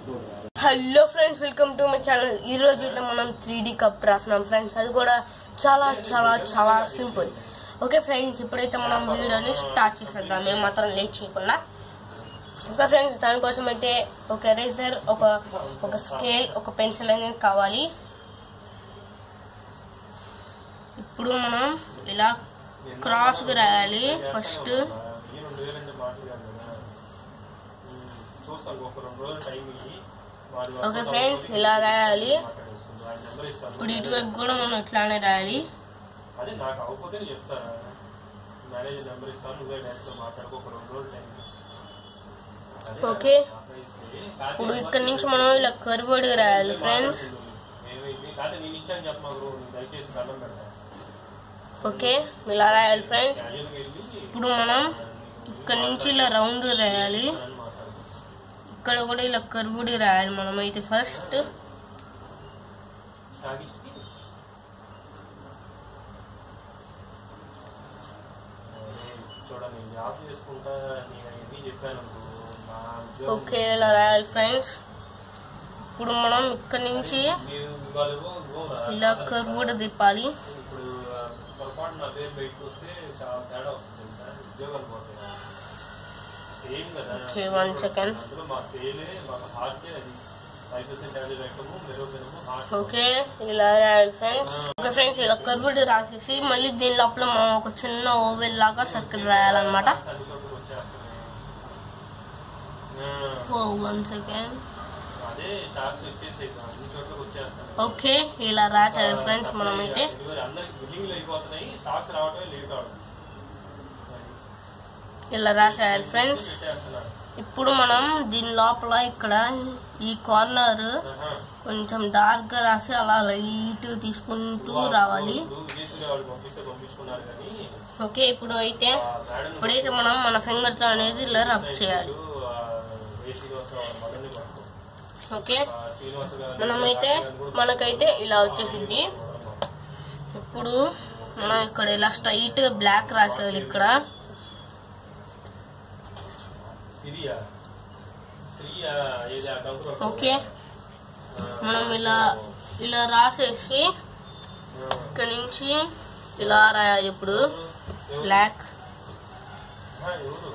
Hello friends welcome to my channel ఈ రోజు అయితే మనం త్రీ డి కప్ రాస్తున్నాం ఫ్రెండ్స్ అది కూడా చాలా చాలా చాలా సింపుల్ ఓకే ఫ్రెండ్స్ ఇప్పుడైతే మనం వీడియోని స్టార్ట్ చేసేద్దాం మేము మాత్రం లేట్ చేయకుండా ఓకే ఫ్రెండ్స్ దానికోసం అయితే ఒక ఎరేజర్ ఒక ఒక స్కేల్ ఒక పెన్సిల్ అనేది కావాలి ఇప్పుడు మనం ఇలా క్రాస్గా రాయాలి ఫస్ట్ ఈ రెండు వేలు అంటే మాటలు కాదు కదా. ఉమ్, చూస్తాను ఒక రెండు రోజులు టైం ఇయ్యి వాడి వరకు ఓకే ఫ్రెండ్స్ ఇలా రాయాలి మాట్లాడేసుకుందాం. ఆయన నెంబర్ ఇస్తాను ఇప్పుడు ఇటువైపు కూడా మనం ఇట్లానే రాయాలి అదే నాకు అవ్వకపోతే నేను చెప్తాను మేనేజర్ నెంబర్ ఇస్తాను నువ్వే డైరెక్ట్ మాట్లాడుకో ఒక రెండు రోజులు టైం ఇయ్యి. అదే ఓకే. మాట్లాడిస్తే, కాదు, ఇప్పుడు ఇక్కడ నుంచి మనం ఇలా కర్వర్డ్గా రాయాలి ఫ్రెండ్స్ ఏమైంది కాదు నేను ఇచ్చాను చెప్పమా బ్రో నువ్వు దయచేసి దండం పెడతా ఓకే ఇలా రాయాలి ఫ్రెండ్స్ క్యాజువల్గా వెళ్ళి ఇప్పుడు మనం ఇక్కడ నుంచి ఇలా రౌండ్ రాయాలి అని మాట్లాడు ఇక్కడ కూడా ఇలా కర్వుడి రాయాలి మనం అయితే ఫస్ట్ సాగిస్తే అరే, చూడండి నేను జాబ్ చేసుకుంటా నేను ఇది చెప్పాను అనుకో, నా ఉద్యోగం ఓకే ఇలా రాయాలి ఫ్రెండ్స్ ఇప్పుడు మనం ఇక్కడ నుంచి మీరు ఇవాళ ఇవ్వ- ఇవ్వరా? ఇలా కర్వుడు తిప్పాలి ఇప్పుడు ఆ, పొరపాటు నా పేరు బయటకు వస్తే చాలా తేడా వస్తుంది తెలుసా ఉద్యోగాలు పోతాయి సేమ్ కదా ఓకే వన్ సెకండ్ అందులో మా సేలే మాకు హార్టే అది ఫైవ్ పర్సెంట్ యాడ్ పెట్టము మెరోపెనము హార్ట్ ఓకే ఇలా రాయాలి ఫ్రెండ్స్ ఓకే ఫ్రెండ్స్ ఇలా కర్వుడి రాసేసి మళ్ళీ దీని లోపల మనం ఒక చిన్న ఓవెల్ లాగా సర్కిల్ రాయాలన్నమాట అన్ని చోట్లకి వచ్చేస్తున్నాయి ఓ వన్ సెకండ్ అదే స్టాక్స్ వచ్చేసాయి అన్ని చోట్లకి వచ్చేస్తాయి ఓకే ఇలా రాశారు ఫ్రెండ్స్ మనమైతే డెలివరీ అందరికి బిల్లింగ్లు అయిపోతున్నాయి స్టాక్స్ రావటమే లేట్ అవడం ఇలా రాశారు ఫ్రెండ్స్ పెట్టేస్తున్నారు ఇప్పుడు మనం దీని లోపల ఇక్కడ ఈ కార్నర్ ఆహా. కొంచెం డార్క్ గా రాసి అలా లైట్ తీసుకుంటూ రావాలి ఇప్పుడు విదేశీ వాళ్ళు పంపిస్తే పంపించుకున్నారు కానీ ఓకే ఇప్పుడు అయితే ఆ మేడం ఇప్పుడైతే మనం మన ఫింగర్ తో అనేది ఇలా రబ్ చేయాలి ఏ శ్రీనివాస మదన్ని పట్టుకో ఓకే ఆ శ్రీనివాస గారు మనమైతే మనకైతే ఇలా వచ్చేసింది ఇప్పుడు మనం ఇక్కడ ఇలా స్ట్రైట్ గా బ్లాక్ రాసేయాలి ఇక్కడ సిరియా సిరియా ఏది ఆ కంకులు ఓకే మనం ఇలా ఇలా రాసేసి ఇక్కడ నుంచి ఇలా రాయాలి ఇప్పుడు బ్లాక్ ఎవరు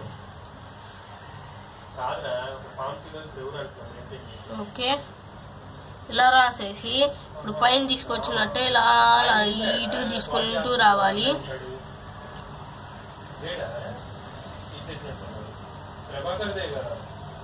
కాదురా ఒక ఫార్మసీ గారికి ఎవరు అంటున్నారు మెయింటైన్ చేసి ఓకే ఇలా రాసేసి ఇప్పుడు పైన తీసుకొచ్చినట్టే ఇలా లైట్ తీసుకుంటూ రావాలి ఉంటాడు. లేడా తీసేసినట్టున్నారు. ప్రభాకర్దే కదా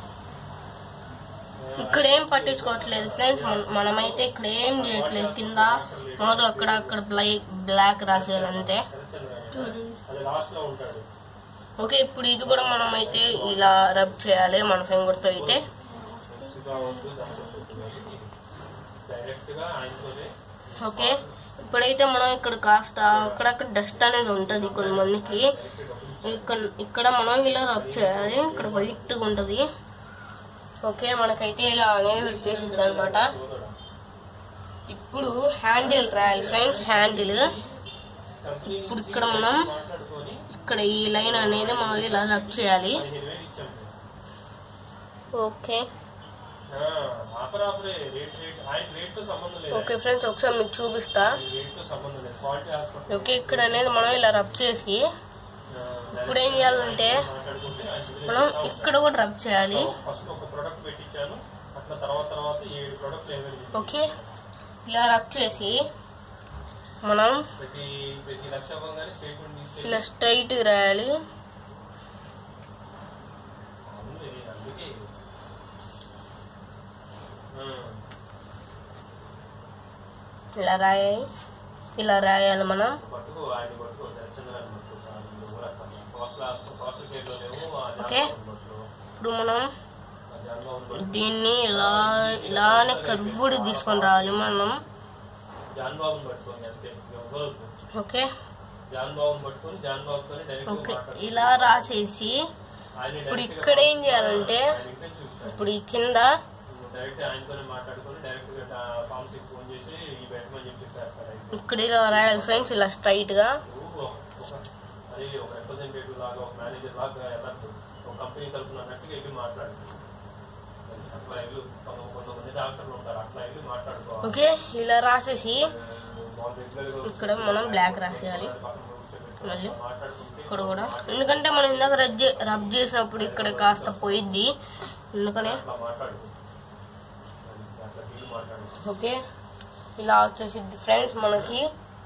ఇక్కడ ఏం పట్టించుకోవట్లేదు ఫ్రెండ్స్ మనమైతే ఇక్కడ ఏం చేయట్లేదు కింద మొదలు అక్కడ అక్కడ బ్లాక్ బ్లాక్ రాసేయాలి అంతే అది లాస్ట్ లో ఉంటాడు ఓకే ఇప్పుడు ఇది కూడా మనమైతే ఇలా రబ్ చేయాలి మన ఫింగర్తో అయితే కావచ్చు డైరెక్ట్ గా ఆయనతోనే ఓకే ఇప్పుడైతే మనం ఇక్కడ కాస్త అక్కడక్కడ డస్ట్ అనేది ఉంటుంది కొంతమందికి ఇక్కడ ఇక్కడ మనం ఇలా రబ్ చేయాలి ఇక్కడ వైట్ ఉంటుంది ఓకే మనకైతే ఇలా అనేది వచ్చేసింది అనమాట ఇప్పుడు హ్యాండిల్ రాయాలి ఫ్రెండ్స్ హ్యాండిల్ కంపెనీ ఇప్పుడు ఇక్కడ మనం మాట్లాడుకొని ఇక్కడ ఈ లైన్ అనేది మనం ఇలా రబ్ చేయాలి పదిహేను వేలు ఇచ్చాం ఓకే ఆఫర్ ఆఫరే రేట్ రేట్ ఆయన రేట్ తో సంబంధం లేదు ఓకే ఫ్రెండ్స్ ఒకసారి మీకు చూపిస్తా రేట్ తో సంబంధం లేదు క్వాలిటీ హాస్పిటల్ ఓకే ఇక్కడ అనేది మనం ఇలా రబ్ చేసి ఇప్పుడు ఏం చేయాలంటే మాట్లాడుకుంటే మనం ఇక్కడ కూడా రబ్ చేయాలి ఫస్ట్ ఒక ప్రొడక్ట్ పెట్టించాను అట్లా తర్వాత తర్వాత ఏడు ప్రొడక్ట్స్ ఏమైనా ఓకే ఇలా రబ్ చేసి మనం ప్రతి ప్రతి లక్ష అవ్వగానే స్టేట్మెంట్ తీసుకెళ్ళి ఇలా స్ట్రైట్ రాయాలి అవునులే, అందుకే ఆ, ఇలా రాయాలి ఇలా రాయాలి మనం పట్టుకో ఆయన పట్టుకో చంద్రాన్ని పట్టుకో చాలు, నువ్వు కూడా అట్లా. కోస్టల్ హాస్పిటల్ కోస్టల్ కేర్లోనేమో ఆ ఓకే. జాన్బాబుని పట్టుకో. ఇప్పుడు మనం ఆ జాన్బాబుని పట్టుకో. దీన్ని ఇలా ఇలానే కర్వుడు తీసుకొని రావాలి మనం జాన్బాబుని పట్టుకోండి అంతే ఎవరు ఓకే జాన్బాబుని పట్టుకొని జాన్బాబుతోనే డైరెక్ట్ ఓకే మాట్లాడు ఇలా రాసేసి ఆయన ఇప్పుడు direct గా ఇక్కడ ఏం చేయాలంటే ఆయన ఇంటే చూస్తాడు ఇప్పుడు ఈ కింద డైరెక్ట్ ఆయనతోనే మాట్లాడుకొని డైరెక్ట్ గా ఫార్మసీకి ఫోన్ చేసి ఈ పెట్టమని చెప్పి చెప్పేస్తాడు ఆయన ఇక్కడ ఇలా రాయాలి ఫ్రెండ్స్ ఇలా స్ట్రైట్ గా నువ్వు ఒక మరి ఒక రిప్రజెంటేటివ్ లాగా ఒక మేనేజర్ లాగా వెళ్ళద్దు ఒక కంపెనీ తరఫున అన్నట్టుగా వెళ్ళి మాట్లాడు అట్లా వెళ్ళు కొంతమంది ఓకే ఇలా రాసేసి వాళ్ళ రెగ్యులర్గా ఇక్కడ మనం బ్లాక్ రాసేయాలి పక్కన కూర్చోబెట్టి మళ్ళీ మాట్లాడుతుంటే ఇక్కడ కూడా ఎందుకంటే మనం ఇందాక రబ్ చే రబ్ చేసినప్పుడు ఇక్కడ కాస్త పోయిద్ది అందుకనే అట్లా మాట్లాడు అట్లా ఫీల్ మాట్లాడు ఓకే ఇలా వచ్చేసిద్ది ఫ్రెండ్స్ మనకి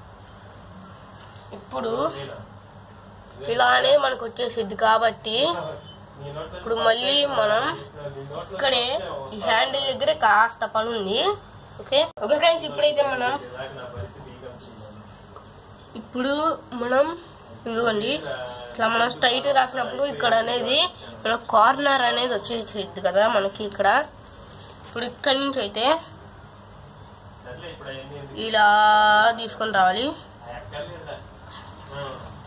ఇప్పుడు నేనా? ఇలా అనేది మనకు వచ్చేసిద్ది కాబట్టి నీ నోట్లో ఇప్పుడు మళ్ళీ మనం నీ నోట్లో ఇక్కడే ఈ హ్యాండిల్ దగ్గర కాస్త పని ఉంది ఓకే ఓకే ఫ్రెండ్స్ ఇప్పుడైతే మనం ఇలాగ నా పరిస్థితి ఈ కంపెనీ ఇప్పుడు మనం ఇదిగోండి ఇట్లా మనం స్ట్రైట్ రాసినప్పుడు ఇక్కడ అనేది ఇక్కడ కార్నర్ అనేది వచ్చేసిద్ది కదా మనకి ఇక్కడ ఇప్పుడు ఇక్కడి నుంచి అయితే సర్లే ఇప్పుడు అవన్నీ ఎందుకు? ఇలా తీసుకొని రావాలి ఆ ఎక్కర్లేదురా. ఆ.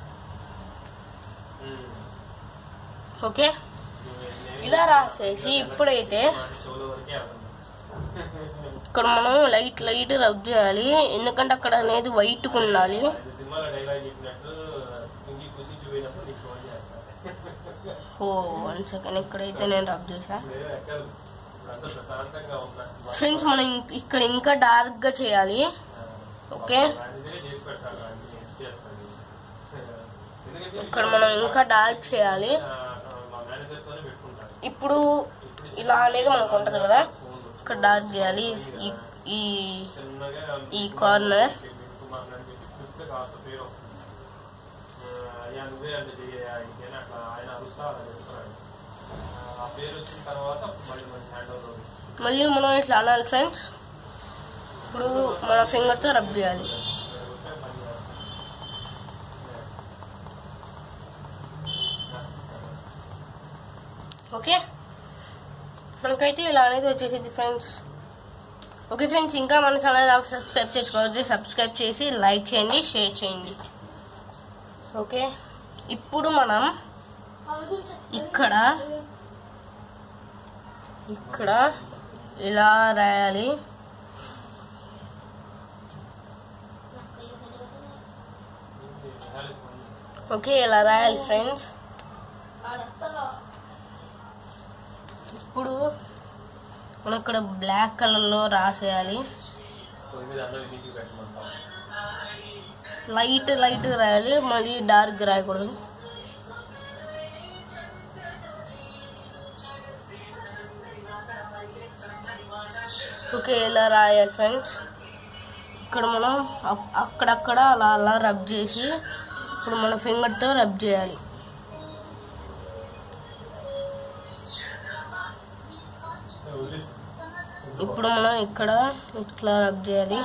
ఉమ్. ఓకే నువ్వు ఎన్ని- ఇలా రాసేసి ఇప్పుడైతే మాట చెవుల వరకే అర్థం. ఇక్కడ మనం లైట్ లైట్ రబ్ చేయాలి ఎందుకంటే అక్కడ అనేది వైట్ ఉండాలి అది సినిమాలో డైలాగ్ చెప్పినట్టు ఇంటికి కుసి చూపినప్పుడు నీకు ఫోన్ చేస్తాను ఓ వన్ సెకండ్ ఇక్కడైతే నేను రబ్ చేసా లేదు ఎక్కదు ఇప్పుడు అంతా ప్రశాంతంగా ఉన్నా ఫ్రెండ్స్ మనం ఇంక- ఇక్కడ ఇంకా డార్క్ గా చేయాలి ఓకే. అందుకే చేసి పెట్టాలి అది హెల్ప్ చేస్తాను ఎందుకంటే ఇక్కడ మనం ఇంకా డార్క్ చేయాలి ఆ, మా మేనేజర్తోనే పెట్టుకుంటాను ఇప్పుడు ఇలా అనేది మనకు ఉంటది కదా ఫోన్ ఇక్కడ డార్క్ చేయాలి ఈ ఈ చిన్నగా ఈ కార్నర్ కుమార్ అని చెప్పి చెప్తే కాస్త పేరు వస్తుంది ఆ, అయ్యా నువ్వే అంటే చెయ్యి ఆయనకేనా అట్లా ఆయన అరుస్తా అలా చెప్తున్నాడు ఆ, ఆ పేరు వచ్చిన తర్వాత మళ్ళీ మంచి హ్యాండ్ ఓవర్ అవుతుంది మళ్ళీ మనం ఇట్లా అనాలి ఫ్రెండ్స్ ఇప్పుడు మన ఫింగర్ తో రబ్ చేయాలి ఓకే మనకైతే ఇలా అనేది వచ్చేసింది ఫ్రెండ్స్ ఓకే ఫ్రెండ్స్ ఇంకా మన ఛానల్ సబ్స్క్రైబ్ చేసుకోవద్దు సబ్స్క్రైబ్ చేసి లైక్ చేయండి షేర్ చేయండి ఓకే ఇప్పుడు మనం ఇక్కడ ఇక్కడ ఇలా రాయాలి ఓకే ఇలా రాయాలి ఫ్రెండ్స్ ఇప్పుడు మనం ఇక్కడ బ్లాక్ కలర్లో రాసేయాలి పొయ్యి మీద అన్నం ఇంటికి పెట్టమంటాం లైట్ లైట్ రాయాలి మళ్ళీ డార్క్ రాయకూడదు ఓకే ఇలా రాయాలి ఫ్రెండ్స్ ఇక్కడ మనం అక్- అక్కడక్కడ అలా అలా రబ్ చేసి ఇప్పుడు మన ఫింగర్తో రబ్ చేయాలి వదిలేసి ఇప్పుడు మనం ఇక్కడ ఇట్లా రబ్ చేయాలి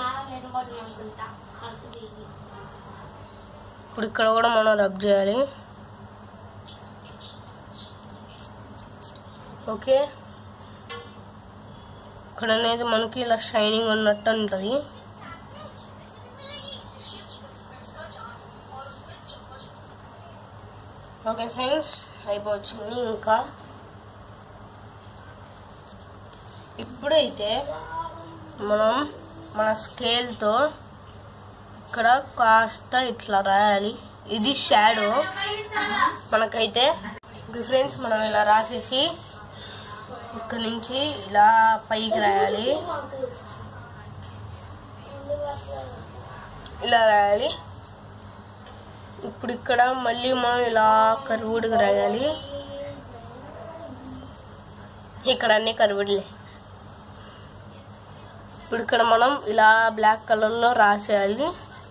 ఇప్పుడు ఇక్కడ కూడా మనం రబ్ చేయాలి ఓకే ఇక్కడ అనేది మనకి ఇలా షైనింగ్ ఉన్నట్టు ఉంటుంది ఓకే ఫ్రెండ్స్ అయిపోవచ్చింది ఇంకా ఇప్పుడైతే మనం మన స్కేల్తో ఇక్కడ కాస్త ఇట్లా రాయాలి ఇది షాడో మనకైతే ఓకే ఫ్రెండ్స్ మనం ఇలా రాసేసి ఇక్కడ నుంచి ఇలా పైకి రాయాలి ఇలా రాయాలి ఇప్పుడు ఇక్కడ మళ్ళీ మనం ఇలా కరువుడుగా రాయాలి ఇక్కడ అన్ని కరువుడులే ఇప్పుడు ఇక్కడ మనం ఇలా బ్లాక్ కలర్లో రాసేయాలి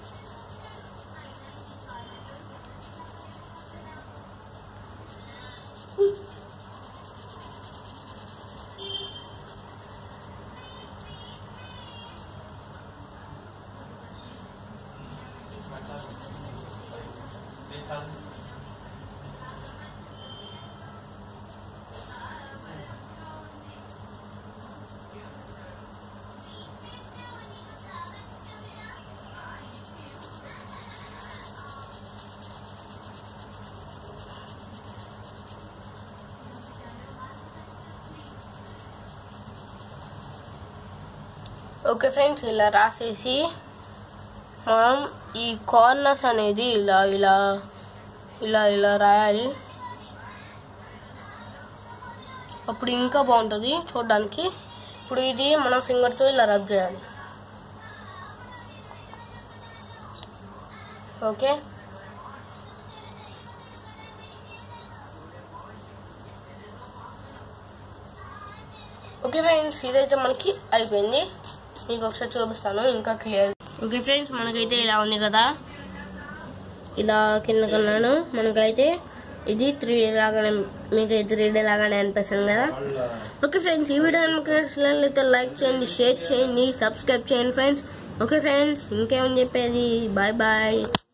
ఓకే ఫ్రెండ్స్ ఇలా రాసేసి మనం ఈ కార్నర్స్ అనేది ఇలా ఇలా ఇలా ఇలా రాయాలి అప్పుడు ఇంకా బాగుంటుంది చూడడానికి ఇప్పుడు ఇది మనం ఫింగర్తో ఇలా రబ్ చేయాలి ఓకే ఓకే ఫ్రెండ్స్ ఇదైతే మనకి అయిపోయింది మీకు ఒకసారి చూపిస్తాను ఇంకా క్లియర్ ఓకే ఫ్రెండ్స్ మనకైతే ఇలా ఉంది కదా ఇలా కింద కొన్నాను మనకైతే ఇది త్రీ డీ లాగానే మీకు త్రీ డీ లాగానే అనిపిస్తుంది కదా ఓకే ఫ్రెండ్స్ ఈ వీడియో కనుక నచ్చినట్లయితే లైక్ చేయండి షేర్ చేయండి సబ్స్క్రైబ్ చేయండి ఫ్రెండ్స్ ఓకే ఫ్రెండ్స్ ఇంకేమని చెప్పేది బాయ్ బాయ్